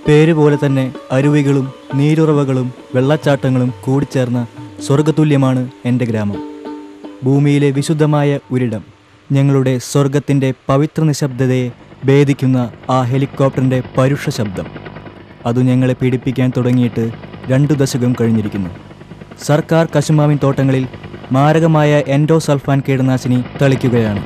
പേര് പോലെ തന്നെ അരുവികളും നീരുറവകളും വെള്ളച്ചാട്ടങ്ങളും കൂടിച്ചേർന്ന സ്വർഗതുല്യമാണ് എൻ്റെ ഗ്രാമം ഭൂമിയിലെ വിശുദ്ധമായ ഒരിടം ഞങ്ങളുടെ സ്വർഗത്തിൻ്റെ പവിത്ര നിശബ്ദതയെ ഭേദിക്കുന്ന ആ ഹെലികോപ്റ്ററിൻ്റെ പരുഷ ശബ്ദം അതു ഞങ്ങളെ പീഡിപ്പിക്കാൻ തുടങ്ങിയിട്ട് രണ്ടു ദശകം കഴിഞ്ഞിരിക്കുന്നു സർക്കാർ കശുമാവിൻ തോട്ടങ്ങളിൽ മാരകമായ എൻഡോസൾഫാൻ കീടനാശിനി തളിക്കുകയാണ്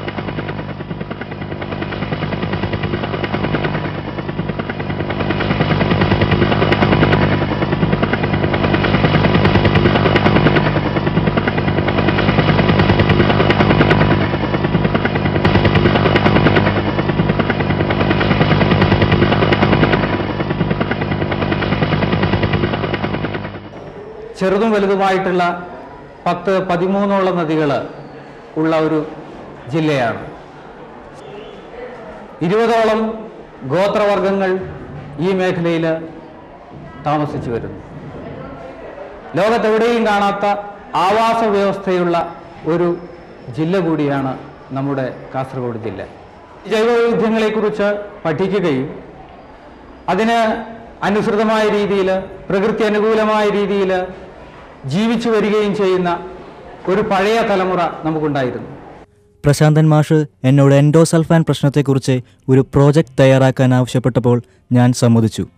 ചെറുതും വലുതുമായിട്ടുള്ള പത്ത് പതിമൂന്നോളം നദികൾ ഉള്ള ഒരു ജില്ലയാണ് ഇരുപതോളം ഗോത്രവർഗങ്ങൾ ഈ മേഖലയിൽ താമസിച്ചു വരുന്നു ലോകത്തെവിടെയും കാണാത്ത ആവാസ വ്യവസ്ഥയുള്ള ഒരു ജില്ല കൂടിയാണ് നമ്മുടെ കാസർഗോഡ് ജില്ല ജൈവവൈവിധ്യങ്ങളെക്കുറിച്ച് പഠിക്കുകയും അതിന് അനുസൃതമായ രീതിയിൽ പ്രകൃതി അനുകൂലമായ രീതിയിൽ ജീവിച്ചു വരികയും ചെയ്യുന്ന ഒരു പഴയ തലമുറ നമുക്കുണ്ടായിരുന്നു പ്രശാന്തൻ മാഷ് എന്നോട് എൻഡോസൾഫാൻ പ്രശ്നത്തെക്കുറിച്ച് ഒരു പ്രോജക്റ്റ് തയ്യാറാക്കാൻ ആവശ്യപ്പെട്ടപ്പോൾ ഞാൻ സമ്മതിച്ചു